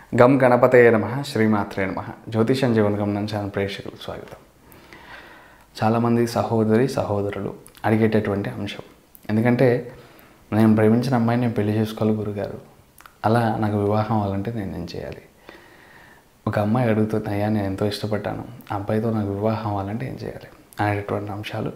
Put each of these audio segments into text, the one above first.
గం గణపతయ నమ శ్రీమాత్రే నమ జ్యోతిషం జీవన గమనం ఛానల్ ప్రేక్షకులకు స్వాగతం చాలామంది సహోదరి సహోదరులు అడిగేటటువంటి అంశం ఎందుకంటే నేను ప్రేమించిన అమ్మాయిని నేను పెళ్లి చేసుకోవాలి గురుగారు అలా నాకు వివాహం అవ్వాలంటే నేను ఏం చేయాలి ఒక అమ్మాయి అడుగుతుంది అయ్యా నేను ఎంతో ఇష్టపడ్డాను ఆ అబ్బాయితో నాకు వివాహం అవ్వాలంటే ఏం చేయాలి అనేటటువంటి అంశాలు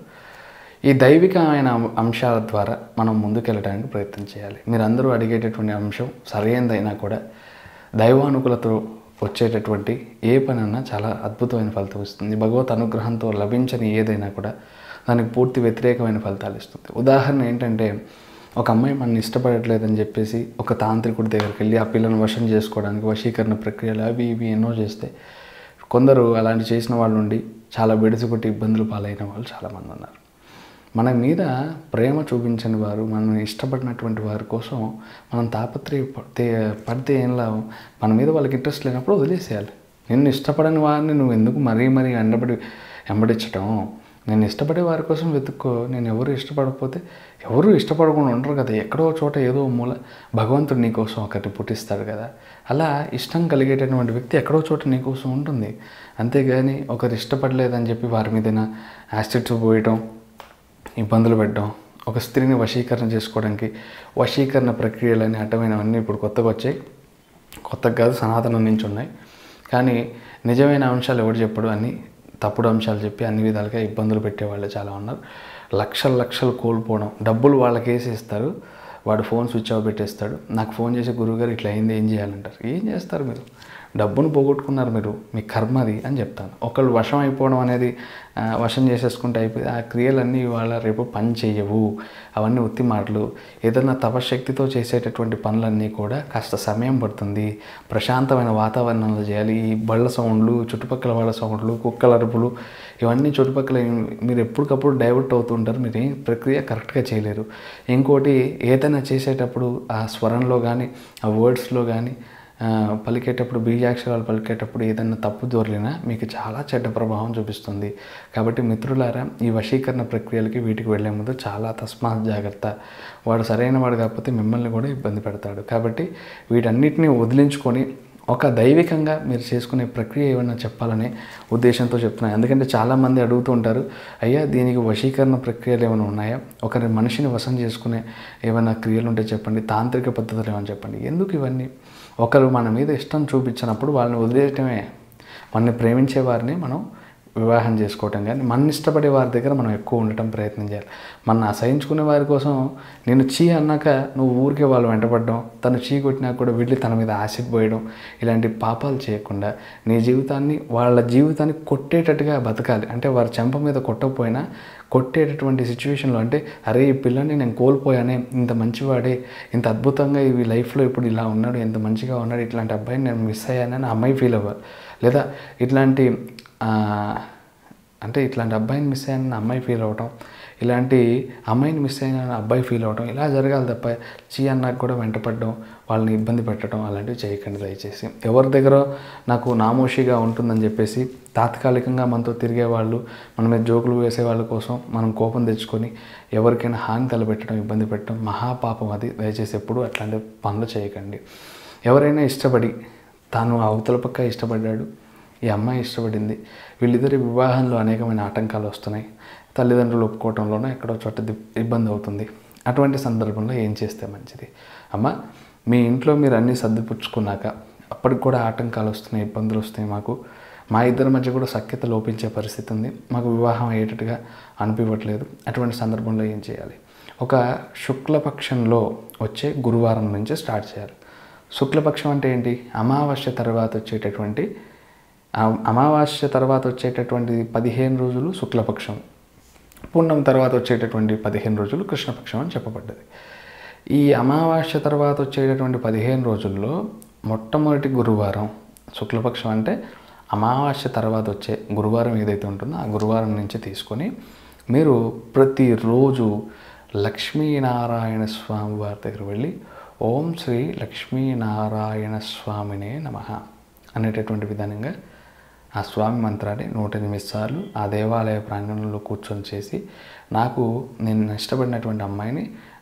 ఈ దైవికమైన అంశాల ద్వారా మనం ముందుకెళ్ళడానికి ప్రయత్నం చేయాలి మీరందరూ అడిగేటటువంటి అంశం సరైనదైనా కూడా దైవానుకూలతో వచ్చేటటువంటి ఏ పనైనా చాలా అద్భుతమైన ఫలితం ఇస్తుంది భగవత్ అనుగ్రహంతో లభించని ఏదైనా కూడా దానికి పూర్తి వ్యతిరేకమైన ఫలితాలు ఇస్తుంది ఉదాహరణ ఏంటంటే ఒక అమ్మాయి మన ఇష్టపడట్లేదని చెప్పేసి ఒక తాంత్రికుడి దగ్గరికి వెళ్ళి ఆ పిల్లను వశం చేసుకోవడానికి వశీకరణ ప్రక్రియలు అవి ఇవి ఎన్నో చేస్తే కొందరు అలాంటి చేసిన వాళ్ళు ఉండి చాలా బెడిసికొట్టి ఇబ్బందులు పాలైన వాళ్ళు చాలామంది ఉన్నారు మన మీద ప్రేమ చూపించని వారు మనం ఇష్టపడినటువంటి వారి కోసం మనం తాపత్రయ పడితే పడితే ఏం లాభం మన మీద వాళ్ళకి ఇంట్రెస్ట్ లేనప్పుడు వదిలేసేయాలి నిన్ను ఇష్టపడని వారిని నువ్వు ఎందుకు మరీ మరీ ఎండబడి వెంబడించడం నేను ఇష్టపడే వారి కోసం వెతుక్కో నేను ఎవరు ఇష్టపడకపోతే ఎవరు ఇష్టపడకుండా ఉండరు కదా ఎక్కడో చోట ఏదో మూల భగవంతుడు నీ కోసం ఒకటి పుట్టిస్తాడు కదా అలా ఇష్టం కలిగేటటువంటి వ్యక్తి ఎక్కడో చోట నీ కోసం ఉంటుంది అంతేగాని ఒకరు ఇష్టపడలేదని చెప్పి వారి మీద యాసిడ్స్ పోయటం ఇబ్బందులు పెట్టడం ఒక స్త్రీని వశీకరణ చేసుకోవడానికి వశీకరణ ప్రక్రియలని అడ్డమైనవన్నీ ఇప్పుడు కొత్తగా వచ్చాయి కొత్తగా కాదు సనాతనం నుంచి ఉన్నాయి కానీ నిజమైన అంశాలు ఎవరు చెప్పడు అన్ని తప్పుడు అంశాలు చెప్పి అన్ని విధాలుగా ఇబ్బందులు పెట్టేవాళ్ళు చాలా ఉన్నారు లక్షలు లక్షలు కోల్పోవడం డబ్బులు వాళ్ళకి వేసి ఇస్తారు వాడు ఫోన్ స్విచ్ ఆఫ్ పెట్టేస్తాడు నాకు ఫోన్ చేసి గురువుగారు ఇట్లా అయింది ఏం చేయాలంటారు ఏం చేస్తారు మీరు డబ్బును పోగొట్టుకున్నారు మీరు మీ కర్మ అది అని చెప్తాను ఒకళ్ళు వశం అయిపోవడం అనేది ఆ, వశం చేసేసుకుంటే అయిపోయి ఆ క్రియలన్నీ ఇవాళ రేపు పని చేయవు అవన్నీ ఉత్తి మాటలు ఏదైనా తపశక్తితో చేసేటటువంటి పనులన్నీ కూడా కాస్త సమయం పడుతుంది ప్రశాంతమైన వాతావరణంలో చేయాలి ఈ బళ్ళ సౌండ్లు చుట్టుపక్కల వాళ్ళ సౌండ్లు కుక్కల అరుపులు ఇవన్నీ చుట్టుపక్కల మీరు ఎప్పటికప్పుడు డైవర్ట్ అవుతుంటారు మీరు ఏం ప్రక్రియ కరెక్ట్గా చేయలేరు ఇంకోటి ఏదైనా చేసేటప్పుడు ఆ స్వరంలో కానీ ఆ వర్డ్స్లో కానీ ఆ, పలికేటప్పుడు బీజాక్షరాలు పలికేటప్పుడు ఏదైనా తప్పు దొరికినా మీకు చాలా చెడ్డ ప్రభావం చూపిస్తుంది కాబట్టి మిత్రులారా ఈ వశీకరణ ప్రక్రియలకి వీటికి వెళ్ళే ముందు చాలా తస్మాత్ జాగ్రత్త వాడు సరైన వాడు కాకపోతే మిమ్మల్ని కూడా ఇబ్బంది పెడతాడు కాబట్టి వీటన్నిటిని వదిలించుకొని ఒక దైవికంగా మీరు చేసుకునే ప్రక్రియ ఏమైనా చెప్పాలనే ఉద్దేశంతో చెప్తున్నాను ఎందుకంటే చాలామంది అడుగుతూ ఉంటారు అయ్యా దీనికి వశీకరణ ప్రక్రియలు ఏమైనా ఉన్నాయా ఒకరి మనిషిని వశం చేసుకునే ఏమైనా క్రియలు ఉంటే చెప్పండి తాంత్రిక పద్ధతులు ఏమైనా చెప్పండి ఎందుకు ఇవన్నీ ఒకరు మన మీద ఇష్టం చూపించినప్పుడు వాళ్ళని వదిలేయటమే మనని ప్రేమించే వారిని మనం వివాహం చేసుకోవటం కానీ మన ఇష్టపడే వారి దగ్గర మనం ఎక్కువ ఉండటం ప్రయత్నం చేయాలి మన అసహించుకునే వారి కోసం నేను చీ అన్నాక నువ్వు ఊరికే వాళ్ళు వెంటపడడం తను చీ కొట్టినా కూడా వెళ్ళి తన మీద ఆసిడ్ పోయడం ఇలాంటి పాపాలు చేయకుండా నీ జీవితాన్ని వాళ్ళ జీవితాన్ని కొట్టేటట్టుగా బతకాలి అంటే వారి చెంప మీద కొట్టకపోయినా కొట్టేటటువంటి సిచ్యువేషన్లో అంటే అరే ఈ పిల్లని నేను కోల్పోయానే ఇంత మంచివాడే ఇంత అద్భుతంగా ఈ లైఫ్లో ఇప్పుడు ఇలా ఉన్నాడు ఎంత మంచిగా ఉన్నాడు ఇట్లాంటి అబ్బాయిని నేను మిస్ అయ్యానని ఆ అమ్మాయి ఫీల్ అవ్వాలి లేదా ఇట్లాంటి ఆ, అంటే ఇట్లాంటి అబ్బాయిని మిస్ అయ్యానని అమ్మాయి ఫీల్ అవ్వటం ఇలాంటి అమ్మాయిని మిస్ అయిన అబ్బాయి ఫీల్ అవ్వటం ఇలా జరగాలి తప్ప చీ అన్నాక కూడా వెంటపడడం వాళ్ళని ఇబ్బంది పెట్టడం అలాంటివి చేయకండి దయచేసి ఎవరి దగ్గర నాకు నామోషిగా ఉంటుందని చెప్పేసి తాత్కాలికంగా మనతో తిరిగే వాళ్ళు మన మీద జోకులు వేసే వాళ్ళ కోసం మనం కోపం తెచ్చుకొని ఎవరికైనా హాని తలపెట్టడం ఇబ్బంది పెట్టడం మహాపాపం అది దయచేసి ఎప్పుడు అట్లాంటి పనులు చేయకండి ఎవరైనా ఇష్టపడి తాను అవతల పక్క ఇష్టపడ్డాడు ఈ అమ్మాయి ఇష్టపడింది వీళ్ళిద్దరి వివాహంలో అనేకమైన ఆటంకాలు వస్తున్నాయి తల్లిదండ్రులు ఒప్పుకోవటంలోనూ ఎక్కడో చోట ది- ఇబ్బంది అవుతుంది అటువంటి సందర్భంలో ఏం చేస్తే మంచిది అమ్మ మీ ఇంట్లో మీరు అన్నీ సర్దిపుచ్చుకున్నాక అప్పటికి కూడా ఆటంకాలు వస్తున్నాయి ఇబ్బందులు వస్తున్నాయి మాకు మా ఇద్దరి మధ్య కూడా సఖ్యత లోపించే పరిస్థితి ఉంది మాకు వివాహం అయ్యేటట్టుగా అనిపించట్లేదు అటువంటి సందర్భంలో ఏం చేయాలి ఒక శుక్లపక్షంలో వచ్చే గురువారం నుంచి స్టార్ట్ చేయాలి శుక్లపక్షం అంటే ఏంటి అమావాస్య తర్వాత వచ్చేటటువంటి ఆ అమావాస్య తర్వాత వచ్చేటటువంటి పదిహేను రోజులు శుక్లపక్షం పుణ్యం తర్వాత వచ్చేటటువంటి పదిహేను రోజులు కృష్ణపక్షం అని చెప్పబడ్డది ఈ అమావాస్య తర్వాత వచ్చేటటువంటి పదిహేను రోజుల్లో మొట్టమొదటి గురువారం శుక్లపక్షం అంటే అమావాస్య తర్వాత వచ్చే గురువారం ఏదైతే ఉంటుందో ఆ గురువారం నుంచి తీసుకొని మీరు ప్రతిరోజు లక్ష్మీనారాయణ స్వామి వారి దగ్గర వెళ్ళి ఓం శ్రీ లక్ష్మీనారాయణ స్వామినే నమ అనేటటువంటి విధానంగా ఆ స్వామి మంత్రాన్ని నూట ఎనిమిది సార్లు ఆ దేవాలయ ప్రాంగణంలో కూర్చొని చేసి నాకు నేను ఇష్టపడినటువంటి అమ్మాయిని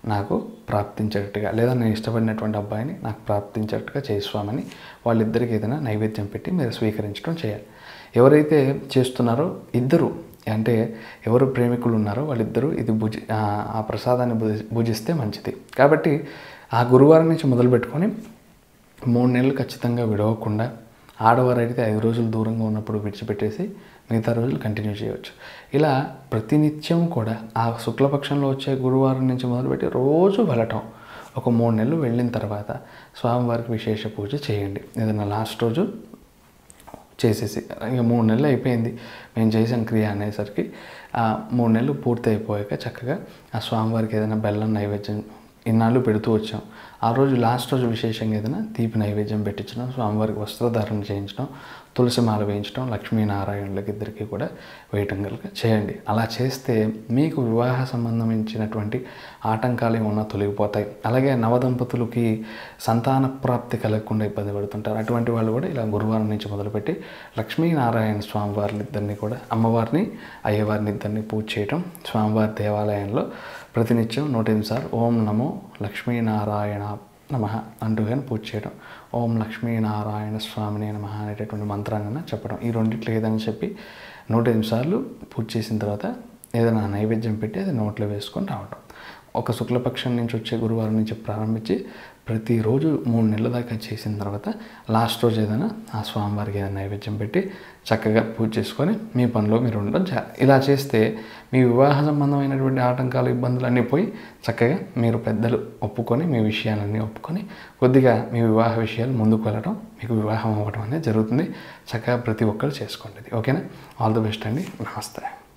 నాకు ప్రాప్తించేటట్టుగా లేదా నేను ఇష్టపడినటువంటి అబ్బాయిని నాకు ప్రాప్తించేటట్టుగా చేయిస్తామని వాళ్ళిద్దరికి ఏదైనా నైవేద్యం పెట్టి మీరు స్వీకరించడం చేయాలి ఎవరైతే చేస్తున్నారో ఇద్దరు అంటే ఎవరు ప్రేమికులు ఉన్నారో వాళ్ళిద్దరూ ఇది భుజి ఆ- ఆ ప్రసాదాన్ని భుజి భుజిస్తే మంచిది కాబట్టి ఆ గురువారం నుంచి మొదలుపెట్టుకొని మూడు నెలలు ఖచ్చితంగా విడవకుండా ఆడవారు అయితే ఐదు రోజులు దూరంగా ఉన్నప్పుడు విడిచిపెట్టేసి మిగతా రోజులు కంటిన్యూ చేయవచ్చు ఇలా ప్రతినిత్యం కూడా ఆ శుక్లపక్షంలో వచ్చే గురువారం నుంచి మొదలుపెట్టి రోజు వెళ్ళటం ఒక మూడు నెలలు వెళ్ళిన తర్వాత స్వామివారికి విశేష పూజ చేయండి ఏదైనా లాస్ట్ రోజు చేసేసి ఇక మూడు నెలలు అయిపోయింది మేము చేసాం క్రియ అనేసరికి ఆ మూడు నెలలు పూర్తి అయిపోయాక చక్కగా ఆ స్వామివారికి ఏదైనా బెల్లం నైవేద్యం ఇన్నాళ్ళు పెడుతూ వచ్చాం ఆ రోజు లాస్ట్ రోజు విశేషంగా ఏదైనా తీపి నైవేద్యం పెట్టించడం స్వామివారికి వస్త్రధారణ చేయించడం తులసి మాల వేయించడం లక్ష్మీనారాయణులకి ఇద్దరికి కూడా వేయటం కనుక చేయండి అలా చేస్తే మీకు వివాహ సంబంధించినటువంటి ఆటంకాలు ఏమన్నా తొలగిపోతాయి అలాగే నవదంపతులకి సంతాన ప్రాప్తి కలగకుండా ఇబ్బంది పడుతుంటారు అటువంటి వాళ్ళు కూడా ఇలా గురువారం నుంచి మొదలుపెట్టి లక్ష్మీనారాయణ స్వామివారిని ఇద్దరిని కూడా అమ్మవారిని అయ్యవారిని ఇద్దరిని పూజ చేయటం స్వామివారి దేవాలయంలో ప్రతినిత్యం నూట ఎనిమిది సార్లు ఓం నమో లక్ష్మీనారాయణ నమ అంటూ కానీ పూజ చేయడం ఓం లక్ష్మీనారాయణ స్వామిని నమ అనేటటువంటి మంత్రాన్ని చెప్పడం ఈ రెండిట్లో ఏదైనా చెప్పి నూట ఎనిమిది సార్లు పూజ చేసిన తర్వాత ఏదైనా నైవేద్యం పెట్టి అది నోట్లో వేసుకొని రావడం ఒక శుక్లపక్షం నుంచి వచ్చే గురువారం నుంచి ప్రారంభించి ప్రతిరోజు మూడు నెలల దాకా చేసిన తర్వాత లాస్ట్ రోజు ఏదైనా ఆ స్వామివారికి ఏదైనా నైవేద్యం పెట్టి చక్కగా పూజ చేసుకొని మీ పనిలో మీరు ఉండడం చా- ఇలా చేస్తే మీ వివాహ సంబంధమైనటువంటి ఆటంకాలు ఇబ్బందులు అన్నీ పోయి చక్కగా మీరు పెద్దలు ఒప్పుకొని మీ విషయాలన్నీ ఒప్పుకొని కొద్దిగా మీ వివాహ విషయాలు ముందుకు వెళ్ళడం మీకు వివాహం అవ్వడం అనేది జరుగుతుంది చక్కగా ప్రతి ఒక్కరు చేసుకోండి ఇది. ఓకేనా ఆల్ ది బెస్ట్ అండి నమస్తే